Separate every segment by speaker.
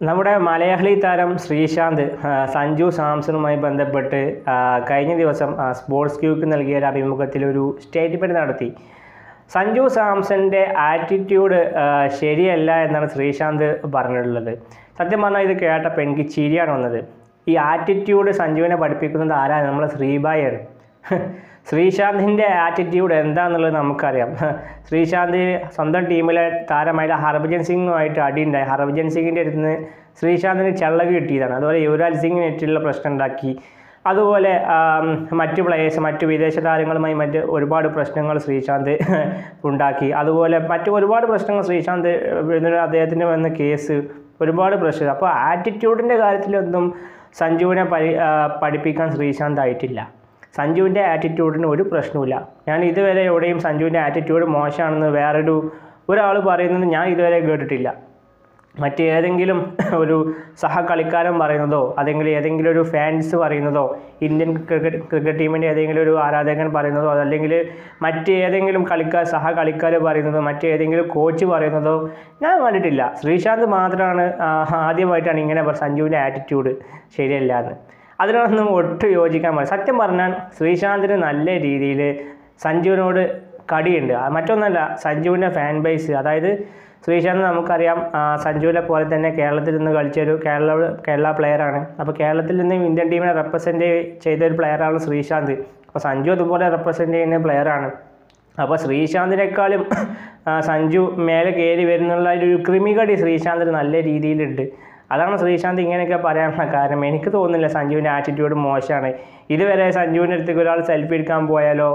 Speaker 1: നമ്മുടെ മലയാളി താരം ശ്രീശാന്ത് ആ, സഞ്ജു സാംസണുമായി ബന്ധപ്പെട്ട് ആ, കഴിഞ്ഞ ദിവസം ആ, സ്പോർട്സ് ക്യൂക്ക് നൽകിയ ഒരു അഭിമുഖത്തിൽ ഒരു സ്റ്റേറ്റ്മെൻറ്റ് നടത്തി സഞ്ജു സാംസന്റെ ആറ്റിറ്റ്യൂഡ് ശരിയല്ല എന്നാണ് ശ്രീശാന്ത് പറഞ്ഞിട്ടുള്ളത് സത്യം പറഞ്ഞാൽ ഇത് കേട്ടപ്പോൾ എനിക്ക് ചിരിയാണ് വന്നത് ഈ ആറ്റിറ്റ്യൂഡ് സഞ്ജുവിനെ പഠിപ്പിക്കുന്നത് ആരാണ് നമ്മളെ ശ്രീബായാണ് ശ്രീശാന്തിൻ്റെ ആറ്റിറ്റ്യൂഡ് എന്താണെന്നുള്ളത് നമുക്കറിയാം ശ്രീശാന്ത് സ്വന്തം ടീമിലെ താരമായ ഹർഭജൻ സിംഗുമായിട്ട് അടിയുണ്ടായി ഹർഭജൻ സിംഗിൻ്റെ അടുത്ത് നിന്ന് ശ്രീശാന്തിന് ചള്ളക് കിട്ടിയതാണ് അതുപോലെ യുവരാജ് സിംഗിനായിട്ടുള്ള പ്രശ്നം ഉണ്ടാക്കി അതുപോലെ ആം, മറ്റു പ്ലേയേഴ്സ് മറ്റു വിദേശ താരങ്ങളുമായി മറ്റ് ഒരുപാട് പ്രശ്നങ്ങൾ ശ്രീശാന്ത് ഉണ്ടാക്കി അതുപോലെ മറ്റു ഒരുപാട് പ്രശ്നങ്ങൾ ശ്രീശാന്ത് എന്നിട്ട് അദ്ദേഹത്തിന് വന്ന കേസ് ഒരുപാട് പ്രശ്നം അപ്പോൾ ആറ്റിറ്റ്യൂഡിൻ്റെ കാര്യത്തിലൊന്നും സഞ്ജുവിനെ പരി ആ, പഠിപ്പിക്കാൻ ശ്രീശാന്ത് ആയിട്ടില്ല സഞ്ജുവിൻ്റെ ആറ്റിറ്റ്യൂഡിന് ഒരു പ്രശ്നവുമില്ല ഞാൻ ഇതുവരെ എവിടെയും സഞ്ജുവിൻ്റെ ആറ്റിറ്റ്യൂഡ് മോശമാണെന്ന് വേറൊരു ഒരാൾ പറയുന്നത് ഞാൻ ഇതുവരെ കേട്ടിട്ടില്ല മറ്റേതെങ്കിലും ഒരു സഹകളിക്കാരൻ പറയുന്നതോ അല്ലെങ്കിൽ ഏതെങ്കിലും ഒരു ഫാൻസ് പറയുന്നതോ ഇന്ത്യൻ ക്രിക്കറ്റ് ക്രിക്കറ്റ് ടീമിൻ്റെ ഏതെങ്കിലും ഒരു ആരാധകൻ പറയുന്നതോ അതല്ലെങ്കിൽ മറ്റേതെങ്കിലും കളിക്കാർ സഹകളിക്കാർ പറയുന്നതോ മറ്റേതെങ്കിലും കോച്ച് പറയുന്നതോ ഞാൻ കണ്ടിട്ടില്ല ശ്രീശാന്ത് മാത്രമാണ് ആ, ആദ്യമായിട്ടാണ് ഇങ്ങനെ പറ- സഞ്ജുവിൻ്റെ ആറ്റിറ്റ്യൂഡ് ശരിയല്ല എന്ന് അതിനൊന്നും ഒട്ടും യോജിക്കാൻ പറ്റില്ല സത്യം പറഞ്ഞാൽ ശ്രീശാന്തിന് നല്ല രീതിയിൽ സഞ്ജുവിനോട് കടിയുണ്ട് ആ, മറ്റൊന്നല്ല സഞ്ജുവിൻ്റെ ഫാൻ ബേസ് അതായത് ശ്രീശാന്ത് നമുക്കറിയാം ആ, സഞ്ജുവിനെ പോലെ തന്നെ കേരളത്തിൽ നിന്ന് കളിച്ചൊരു കേരള കേരള പ്ലെയറാണ് അപ്പോൾ കേരളത്തിൽ നിന്ന് ഇന്ത്യൻ ടീമിനെ റെപ്രസെൻറ്റ് ചെയ്ത ഒരു പ്ലെയറാണ് ശ്രീശാന്ത് അപ്പോൾ സഞ്ജു അതുപോലെ റെപ്രസെൻറ്റ് ചെയ്യുന്ന പ്ലെയറാണ് അപ്പോൾ ശ്രീശാന്തിനേക്കാളും ആ, സഞ്ജു മേലെ കയറി വരുന്നുള്ള ഒരു ക്രിമികടി ശ്രീശാന്തിന് നല്ല രീതിയിലുണ്ട് അതാണ് ശ്രീശാന്ത് ഇങ്ങനെയൊക്കെ പറയാനുള്ള കാരണം എനിക്ക് തോന്നുന്നില്ല സഞ്ജുവിൻ്റെ ആറ്റിറ്റ്യൂഡ് മോശമാണ് ഇതുവരെ സഞ്ജുവിൻ്റെ അടുത്തേക്ക് ഒരാൾ സെൽഫി എടുക്കാൻ പോയാലോ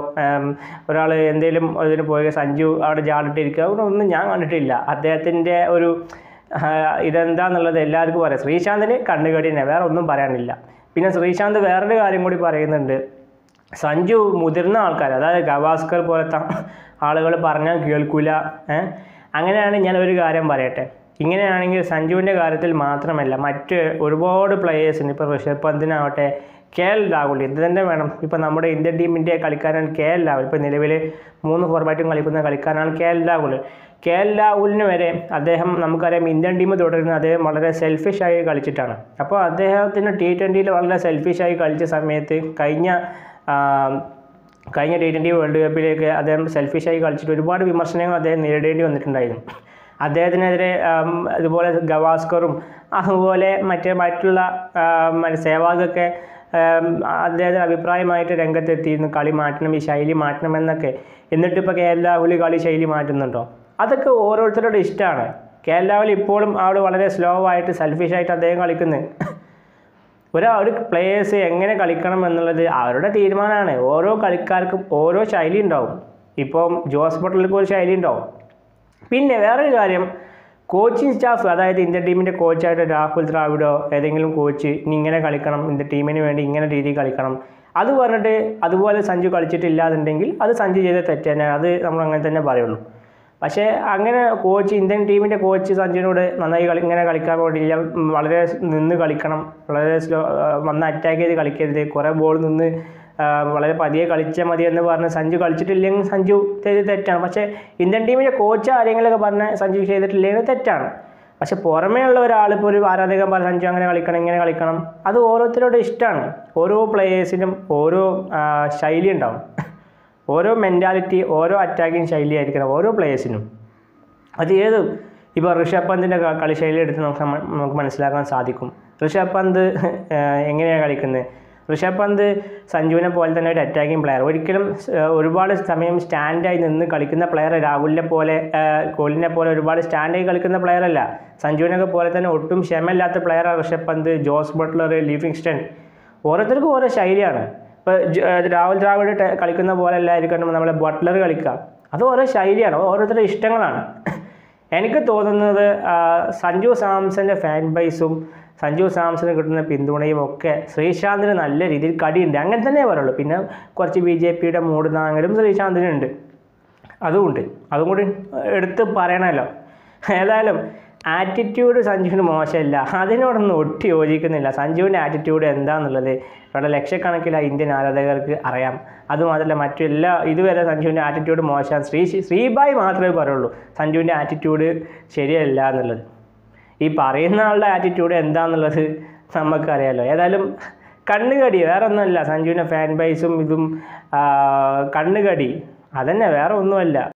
Speaker 1: ഒരാൾ എന്തെങ്കിലും അതിന് പോയ സഞ്ജു അവിടെ ജാടിട്ടിരിക്കുക അവിടെ ഒന്നും ഞാൻ കണ്ടിട്ടില്ല അദ്ദേഹത്തിൻ്റെ ഒരു ആ, ഇതെന്താന്നുള്ളത് എല്ലാവർക്കും പറയാം ശ്രീശാന്തിന് കണ്ണുകടി തന്നെ വേറെ ഒന്നും പറയാനില്ല പിന്നെ ശ്രീശാന്ത് വേറൊരു കാര്യം കൂടി പറയുന്നുണ്ട് സഞ്ജു മുതിർന്ന ആൾക്കാർ അതായത് ഗവാസ്കർ പോലത്തെ ആളുകൾ പറഞ്ഞാൽ കേൾക്കൂല ഏ? അങ്ങനെയാണ് ഞാൻ ഒരു കാര്യം പറയട്ടെ ഇങ്ങനെയാണെങ്കിൽ സഞ്ജുവിൻ്റെ കാര്യത്തിൽ മാത്രമല്ല മറ്റ് ഒരുപാട് പ്ലെയേഴ്സിന് ഇപ്പോൾ ഋഷഭ് പന്തിനാവട്ടെ കെ എൽ രാഹുൽ ഇത് തന്നെ വേണം ഇപ്പോൾ നമ്മുടെ ഇന്ത്യൻ ടീമിൻ്റെ കളിക്കാരൻ കെ എൽ രാഹുൽ ഇപ്പോൾ നിലവിൽ മൂന്ന് ഫോർമാറ്റും കളിക്കുന്ന കളിക്കാരനാണ് K L Rahul K L രാഹുലിന് വരെ അദ്ദേഹം നമുക്കറിയാം ഇന്ത്യൻ ടീം തുടരുന്നത് അദ്ദേഹം വളരെ സെൽഫിഷായി കളിച്ചിട്ടാണ് അപ്പോൾ അദ്ദേഹത്തിന് ടി ട്വൻറ്റിയിൽ വളരെ സെൽഫിഷായി കളിച്ച സമയത്ത് കഴിഞ്ഞ ആ, കഴിഞ്ഞ ടി ട്വൻ്റി വേൾഡ് കപ്പിലേക്ക് അദ്ദേഹം സെൽഫിഷായി കളിച്ചിട്ട് ഒരുപാട് വിമർശനങ്ങൾ അദ്ദേഹം നേരിടേണ്ടി വന്നിട്ടുണ്ടായിരുന്നു അദ്ദേഹത്തിനെതിരെ ആം, ഇതുപോലെ ഗവാസ്കറും അതുപോലെ മറ്റേ മറ്റുള്ള ആം, മറ്റേ സേവാഗൊക്കെ ആം, അദ്ദേഹത്തിന് അഭിപ്രായമായിട്ട് രംഗത്തെത്തിയിരുന്നു കളി മാറ്റണം ഈ ശൈലി മാറ്റണം എന്നൊക്കെ എന്നിട്ട് ഇപ്പോൾ കേരള രാഹുൽ കളി ശൈലി മാറ്റുന്നുണ്ടോ അതൊക്കെ ഓരോരുത്തരുടെ ഇഷ്ടമാണ് കേരള രാഹുൽ ഇപ്പോഴും അവിടെ വളരെ സ്ലോ ആയിട്ട് സെൽഫിഷായിട്ട് അദ്ദേഹം കളിക്കുന്നത് ഒരാ ഒരു പ്ലേയേഴ്സ് എങ്ങനെ കളിക്കണം എന്നുള്ളത് അവരുടെ തീരുമാനമാണ് ഓരോ കളിക്കാർക്കും ഓരോ ശൈലി ഉണ്ടാവും ഇപ്പം ജോസ് ബട്ട്ലർക്ക് ഒരു ശൈലി ഉണ്ടാവും പിന്നെ വേറൊരു കാര്യം കോച്ചിങ് സ്റ്റാഫ് അതായത് ഇന്ത്യൻ ടീമിൻ്റെ കോച്ചായിട്ട് രാഹുൽ ദ്രാവിഡോ ഏതെങ്കിലും കോച്ച് ഇനി ഇങ്ങനെ കളിക്കണം ഇന്ത്യൻ ടീമിന് വേണ്ടി ഇങ്ങനെ രീതിയിൽ കളിക്കണം അത് പറഞ്ഞിട്ട് അതുപോലെ സഞ്ജു കളിച്ചിട്ടില്ലാന്നുണ്ടെങ്കിൽ അത് സഞ്ജു ചെയ്ത തെറ്റ് തന്നെ അത് നമ്മൾ അങ്ങനെ തന്നെ പറയുള്ളൂ പക്ഷേ അങ്ങനെ കോച്ച് ഇന്ത്യൻ ടീമിൻ്റെ കോച്ച് സഞ്ജുവിനോട് നന്നായി കളി ഇങ്ങനെ കളിക്കാൻ വേണ്ടിയില്ല ഉം, വളരെ നിന്ന് കളിക്കണം വളരെ സ്ലോ വന്ന് അറ്റാക്ക് ചെയ്ത് കളിക്കരുത് കുറേ ബോൾ നിന്ന് ആ, വളരെ പതിയെ കളിച്ചാൽ മതി എന്ന് പറഞ്ഞ് സഞ്ജു കളിച്ചിട്ടില്ലെങ്കിൽ സഞ്ജു ചെയ്ത് തെറ്റാണ് പക്ഷേ ഇന്ത്യൻ ടീമിൻ്റെ കോച്ച് ആരെങ്കിലുമൊക്കെ പറഞ്ഞ് സഞ്ജു ചെയ്തിട്ടില്ലെങ്കിൽ തെറ്റാണ് പക്ഷെ പുറമേ ഉള്ള ഒരാൾ ഇപ്പോൾ ഒരു ആരാധകൻ പറഞ്ഞ സഞ്ജു അങ്ങനെ കളിക്കണം ഇങ്ങനെ കളിക്കണം അത് ഓരോരുത്തരുടെ ഇഷ്ടമാണ് ഓരോ പ്ലേയേഴ്സിനും ഓരോ ആ, ശൈലി ഉണ്ടാവും ഓരോ മെൻറ്റാലിറ്റി ഓരോ അറ്റാക്കിങ് ശൈലി ആയിരിക്കണം ഓരോ പ്ലേയേഴ്സിനും അത് ഏത് ഇപ്പോൾ ഋഷഭ് പന്തിൻ്റെ ക- കളിശൈലി എടുത്ത് നമുക്ക് മ- നമുക്ക് മനസ്സിലാക്കാൻ സാധിക്കും ഋഷഭ് പന്ത് എങ്ങനെയാണ് കളിക്കുന്നത് ഋഷഭ് പന്ത് സഞ്ജുവിനെ പോലെ തന്നെ ഒരു അറ്റാക്കിംഗ് പ്ലെയർ ഒരിക്കലും സ്- ഏഹ് ഒരുപാട് സമയം സ്റ്റാൻഡായി നിന്ന് കളിക്കുന്ന പ്ലെയർ രാഹുലിനെ പോലെ ഏഹ് കോഹ്ലിനെ പോലെ ഒരുപാട് സ്റ്റാൻഡായി കളിക്കുന്ന പ്ലെയർ അല്ല സഞ്ജുവിനൊക്കെ പോലെ തന്നെ ഒട്ടും ക്ഷമയില്ലാത്ത പ്ലെയറാണ് ഋഷഭ് പന്ത് ജോസ് ബട്ട്ലർ ലിവിങ്സ്റ്റൺ ഓരോരുത്തർക്കും ഓരോ ശൈലിയാണ് ഇപ്പോൾ രാഹുൽ ദ്രാവിഡ് ടെ- കളിക്കുന്ന പോലെ അല്ലായിരിക്കണം നമ്മളെ ബട്ട്ലർ കളിക്കുക അത് ഓരോ ശൈലിയാണ് ഓരോരുത്തരുടെ ഇഷ്ടങ്ങളാണ് എനിക്ക് തോന്നുന്നത് ആ, സഞ്ജു സാംസൻ്റെ ഫാൻ ബേസും സഞ്ജു സാംസന് കിട്ടുന്ന പിന്തുണയും ഒക്കെ ശ്രീശാന്തിന് നല്ല രീതിയിൽ കടിയുണ്ട് അങ്ങനെ തന്നെ പറയുള്ളൂ പിന്നെ കുറച്ച് ബി ജെ പിയുടെ മൂട് നാങ്ങലും ശ്രീശാന്തിനുണ്ട് അതുമുണ്ട് അതും കൂടി എടുത്ത് പറയണമല്ലോ ഏതായാലും ആറ്റിറ്റ്യൂഡ് സഞ്ജുവിന് മോശമില്ല അതിനോടൊന്നും ഒട്ടി യോജിക്കുന്നില്ല സഞ്ജുവിൻ്റെ ആറ്റിറ്റ്യൂഡ് എന്താണെന്നുള്ളത് ഇവിടെ ലക്ഷക്കണക്കിന് ഇന്ത്യൻ ആരാധകർക്ക് അറിയാം അതുമാത്രമല്ല മറ്റെല്ലാ ഇതുവരെ സഞ്ജുവിൻ്റെ ആറ്റിറ്റ്യൂഡ് മോശം ശ്രീ ശ്രീബായ് മാത്രമേ പറയുള്ളൂ സഞ്ജുവിൻ്റെ ആറ്റിറ്റ്യൂഡ് ശരിയല്ല എന്നുള്ളത് ഈ പറയുന്ന ആളുടെ ആറ്റിറ്റ്യൂഡ് എന്താണെന്നുള്ളത് നമുക്കറിയാലോ ഏതായാലും കണ്ണുകടി വേറെ ഒന്നുമല്ല സഞ്ജുവിൻ്റെ ഫാൻ ബൈസും ഇതും ആ, കണ്ണുകടി അതന്നെ വേറെ ഒന്നുമല്ല